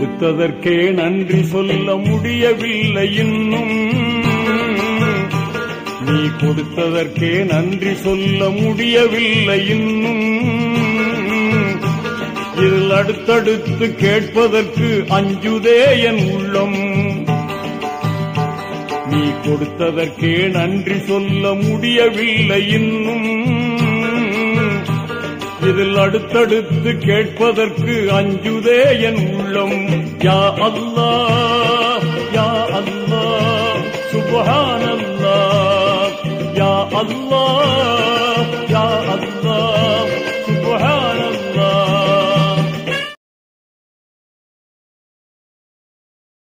கொடுத்ததற்கே நன்றி சொல்ல முடியவில்லை இன்னும் நீ கொடுத்ததற்கே நன்றி சொல்ல முடியவில்லை இன்னும் இதில் அடுத்தடுத்து கேட்பதற்கு அஞ்சுதே என் உள்ளம் நீ கொடுத்ததற்கே நன்றி சொல்ல முடியவில்லை இன்னும் இதில் அடுத்தடுத்து கேட்பதற்கு அஞ்சுதே என் உள்ளம் யா அல்லாஹ் யா அல்லாஹ் சுப்ஹானல்லாஹ் யா அல்லாஹ்